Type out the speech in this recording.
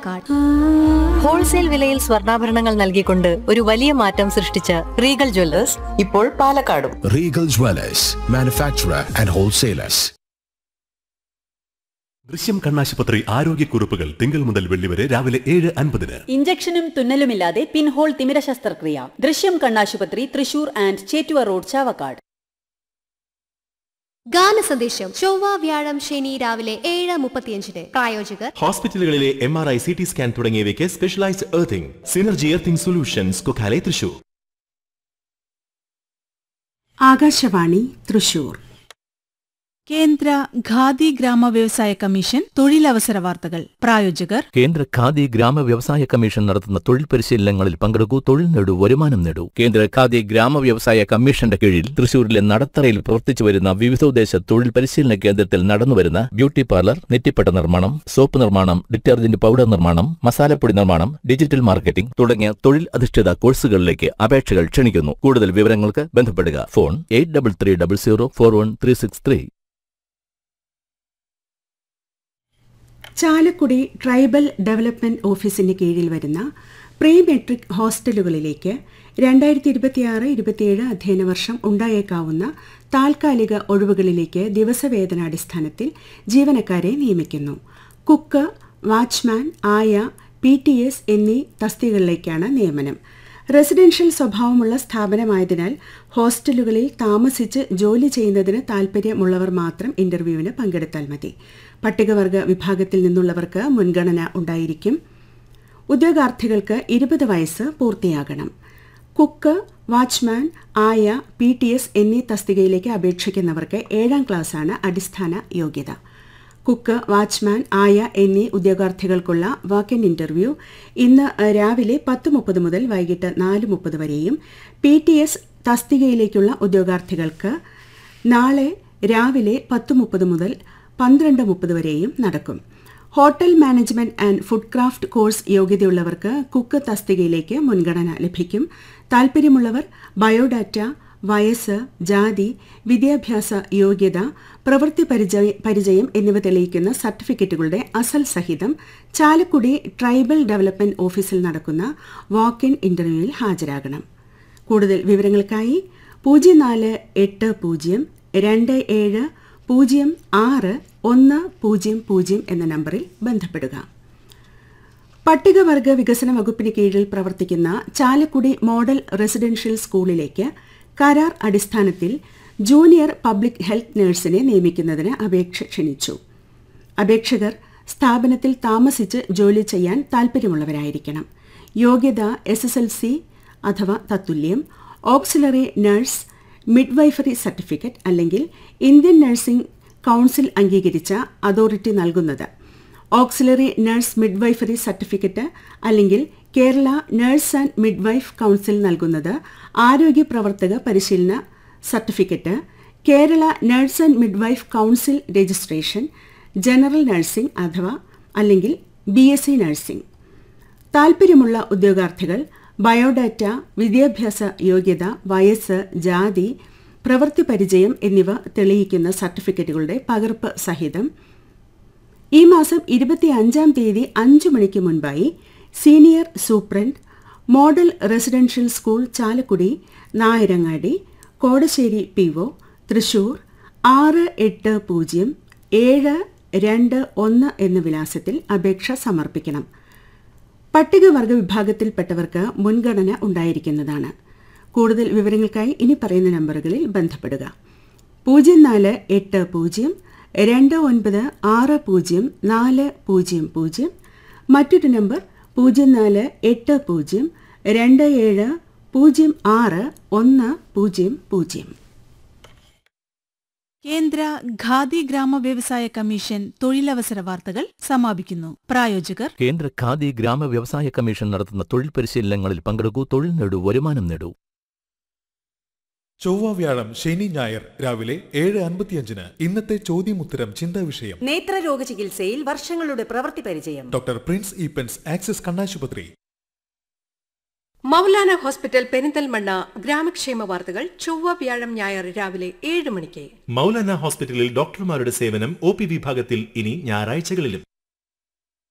Chavakkad wholesale വിലയിൽ സ്വർണ്ണാഭരണങ്ങൾ നൽകിക്കൊണ്ട് ഒരു വലിയ മാറ്റം സൃഷ്ടിച്ച റീഗൽ ജ്വല്ലേഴ്സ് ഇപ്പോൾ പാലക്കാടും Regal Dwellers, manufacturer and wholesalers. ദൃശ്യം കണ്ണാശുപത്രി ആരോഗ്യക്കുറിപ്പുകൾ തിങ്കൾ മുതൽ വെള്ളി വരെ രാവിലെ ഏഴ് അൻപതിന് ഇഞ്ചക്ഷനും തുന്നലുമില്ലാതെ പിൻഹോൾ തിമിര ശസ്ത്രക്രിയ ദൃശ്യം കണ്ണാശുപത്രി തൃശൂർ ആൻഡ് ചേറ്റുവ റോഡ് ചാവക്കാട് ഗാന സന്ദേശം ചൊവ്വ വ്യാഴം ശനി രാവിലെ ഏഴ് മുപ്പത്തിയഞ്ചിന് പ്രായോജകർ ഹോസ്പിറ്റലുകളിലെ M R I C T scan തുടങ്ങിയവയ്ക്ക് specialised earthing synergy earthing solutions Kokkale Thrissur Akashvani Thrissur കേന്ദ്ര ഖാദി ഗ്രാമ വ്യവസായ കമ്മീഷൻ തൊഴിലവസര വാർത്തകൾ പ്രായോജകർ കേന്ദ്ര ഖാദി ഗ്രാമ വ്യവസായ കമ്മീഷൻ നടത്തുന്ന തൊഴിൽ പരിശീലനങ്ങളിൽ പങ്കെടുക്കൂ തൊഴിൽ നേടൂ വരുമാനം നേടൂ കേന്ദ്ര ഖാദി ഗ്രാമ വ്യവസായ കമ്മീഷന്റെ കീഴിൽ തൃശൂരിലെ നടത്തറയിൽ പ്രവർത്തിച്ചു വരുന്ന വിവിധോദ്ദേശ തൊഴിൽ പരിശീലന കേന്ദ്രത്തിൽ നടന്നുവരുന്ന ബ്യൂട്ടി പാർലർ നെറ്റിപ്പട്ട നിർമ്മാണം സോപ്പ് നിർമ്മാണം ഡിറ്റർജന്റ് പൗഡർ നിർമ്മാണം മസാലപ്പൊടി നിർമ്മാണം ഡിജിറ്റൽ മാർക്കറ്റിംഗ് തുടങ്ങിയ തൊഴിൽ അധിഷ്ഠിത കോഴ്സുകളിലേക്ക് അപേക്ഷകൾ ക്ഷണിക്കുന്നു കൂടുതൽ വിവരങ്ങൾക്ക് ബന്ധപ്പെടുക phone eight double three double zero four one three six three Chalakudy tribal development ഓഫീസിന്റെ കീഴിൽ വരുന്ന പ്രീ മെട്രിക് ഹോസ്റ്റലുകളിലേക്ക് രണ്ടായിരത്തി ഇരുപത്തിയാറ് ഇരുപത്തിയേഴ് അധ്യയന വർഷം ഉണ്ടായേക്കാവുന്ന താൽക്കാലിക ഒഴിവുകളിലേക്ക് ദിവസവേതനാടിസ്ഥാനത്തിൽ ജീവനക്കാരെ നിയമിക്കുന്നു കുക്ക് വാച്ച്മാൻ ആയ പി ടി എസ് എന്നീ തസ്തികകളിലേക്കാണ് നിയമനം റെസിഡൻഷ്യൽ സ്വഭാവമുള്ള സ്ഥാപനമായതിനാൽ ഹോസ്റ്റലുകളിൽ താമസിച്ച് ജോലി ചെയ്യുന്നതിന് താൽപ്പര്യമുള്ളവർ മാത്രം ഇന്റർവ്യൂവിന് പങ്കെടുത്താൽ മതി പട്ടികവർഗ വിഭാഗത്തിൽ നിന്നുള്ളവർക്ക് മുൻഗണന ഉണ്ടായിരിക്കും ഉദ്യോഗാർത്ഥികൾക്ക് ഇരുപത് വയസ്സ് പൂർത്തിയാകണം കുക്ക് വാച്ച്മാൻ ആയ പി ടി എസ് എന്നീ തസ്തികയിലേക്ക് അപേക്ഷിക്കുന്നവർക്ക് ഏഴാം ക്ലാസ്സാണ് അടിസ്ഥാന യോഗ്യത കുക്ക് വാച്ച്മാൻ ആയ എന്നീ ഉദ്യോഗാർത്ഥികൾക്കുള്ള വാക്ക് ഇൻ ഇന്റർവ്യൂ ഇന്ന് രാവിലെ പത്ത് മുപ്പത് മുതൽ വൈകിട്ട് നാല് മുപ്പത് വരെയും പി ടി എസ് തസ്തികയിലേക്കുള്ള ഉദ്യോഗാർത്ഥികൾക്ക് നാളെ രാവിലെ പത്ത് മുപ്പത് മുതൽ പന്ത്രണ്ട് മുപ്പത് വരെയും നടക്കും hotel management and food craft course യോഗ്യതയുള്ളവർക്ക് കുക്ക് തസ്തികയിലേക്ക് മുൻഗണന ലഭിക്കും താൽപ്പര്യമുള്ളവർ ബയോഡാറ്റ വയസ്സ് ജാതി വിദ്യാഭ്യാസ യോഗ്യത പ്രവൃത്തി പരിചയ പരിചയം എന്നിവ തെളിയിക്കുന്ന സർട്ടിഫിക്കറ്റുകളുടെ അസൽ സഹിതം ചാലക്കുടി ട്രൈബൽ ഡെവലപ്മെന്റ് ഓഫീസിൽ നടക്കുന്ന വാക്ക് ഇൻ ഇന്റർവ്യൂവിൽ ഹാജരാകണം കൂടുതൽ വിവരങ്ങൾക്കായി പൂജ്യം നാല് എട്ട് പൂജ്യം രണ്ട് ഏഴ് പൂജ്യം ആറ് ഒന്ന് പൂജ്യം പൂജ്യം എന്ന നമ്പറിൽ ബന്ധപ്പെടുക പട്ടികവർഗ വികസന വകുപ്പിന് കീഴിൽ പ്രവർത്തിക്കുന്ന ചാലക്കുടി മോഡൽ റെസിഡൻഷ്യൽ സ്കൂളിലേക്ക് കരാർ അടിസ്ഥാനത്തിൽ ജൂനിയർ പബ്ലിക് ഹെൽത്ത് നഴ്സിനെ നിയമിക്കുന്നതിന് അപേക്ഷ ക്ഷണിച്ചു അപേക്ഷകർ സ്ഥാപനത്തിൽ താമസിച്ച് ജോലി ചെയ്യാൻ താൽപ്പര്യമുള്ളവരായിരിക്കണം യോഗ്യത എസ് എസ് എൽ സി അഥവാ തത്തുല്യം ഓക്സിലറി നഴ്സ് മിഡ്വൈഫറി സർട്ടിഫിക്കറ്റ് അല്ലെങ്കിൽ ഇന്ത്യൻ നഴ്സിംഗ് കൗൺസിൽ അംഗീകരിച്ച അതോറിറ്റി നൽകുന്നത് ഓക്സിലറി നഴ്സ് മിഡ്വൈഫറി സർട്ടിഫിക്കറ്റ് അല്ലെങ്കിൽ Kerala nurse and midwife council നൽകുന്നത് ആരോഗ്യ പ്രവർത്തക പരിശീലന certificate Kerala nurse and midwife council registration general nursing അഥവാ അല്ലെങ്കിൽ ബി എസ് സി നഴ്സിംഗ് താൽപ്പര്യമുള്ള ഉദ്യോഗാർത്ഥികൾ ബയോഡാറ്റ വിദ്യാഭ്യാസ യോഗ്യത വയസ്സ് ജാതി പ്രവൃത്തി പരിചയം എന്നിവ തെളിയിക്കുന്ന സർട്ടിഫിക്കറ്റുകളുടെ പകർപ്പ് സഹിതം ഈ മാസം ഇരുപത്തിയഞ്ചാം തീയതി അഞ്ചു മണിക്ക് മുൻപായി senior superintendent model residential school Chalakudy Nayarangadi Kodassery P O Thrissur ആറ് എട്ട് പൂജ്യം ഏഴ് രണ്ട് ഒന്ന് എന്ന വിലാസത്തിൽ അപേക്ഷ സമർപ്പിക്കണം പട്ടികവർഗ വിഭാഗത്തിൽപ്പെട്ടവർക്ക് മുൻഗണന ഉണ്ടായിരിക്കുന്നതാണ് കൂടുതൽ വിവരങ്ങൾക്കായി ഇനി പറയുന്ന നമ്പറുകളിൽ ബന്ധപ്പെടുക പൂജ്യം നാല് എട്ട് പൂജ്യം രണ്ട് ഒൻപത് ആറ് പൂജ്യം നാല് പൂജ്യം പൂജ്യം മറ്റൊരു നമ്പർ പൂജ്യം നാല് എട്ട് പൂജ്യം രണ്ട് ഏഴ് പൂജ്യം ആറ് ഒന്ന് പൂജ്യം പൂജ്യം കേന്ദ്ര ഖാദി ഗ്രാമ വ്യവസായ കമ്മീഷൻ തൊഴിലവസര വാർത്തകൾ സമാപിക്കുന്നു പ്രായോജകർ കേന്ദ്ര ഖാദി ഗ്രാമ വ്യവസായ കമ്മീഷൻ നടത്തുന്ന തൊഴിൽ പരിശീലനങ്ങളിൽ പങ്കെടുക്കൂ തൊഴിൽ നേടൂ വരുമാനം നേടൂ ചൊവ്വ വ്യാഴം ശനി ഞായർ രാവിലെ ഏഴ് അൻപത്തിയഞ്ചിന് ഇന്നത്തെ ചോദ്യമുത്തരം ചിന്താ വിഷയം നേത്രരോഗ ചികിത്സയിൽ വർഷങ്ങളുടെ പ്രവൃത്തി പരിചയം ഡോക്ടർ പ്രിൻസ് ഈപ്പൻസ് ആക്സിസ് കണ്ണാശുപത്രി മൗലാന ഹോസ്പിറ്റൽ പെരിന്തൽമണ്ണ ഗ്രാമക്ഷേമ വാർത്തകൾ ചൊവ്വ വ്യാഴം ഞായർ രാവിലെ ഏഴ് മണിക്ക് മൗലാന ഹോസ്പിറ്റലിൽ ഡോക്ടർമാരുടെ സേവനം ഒ പി വിഭാഗത്തിൽ ഇനി ഞായറാഴ്ചകളിലും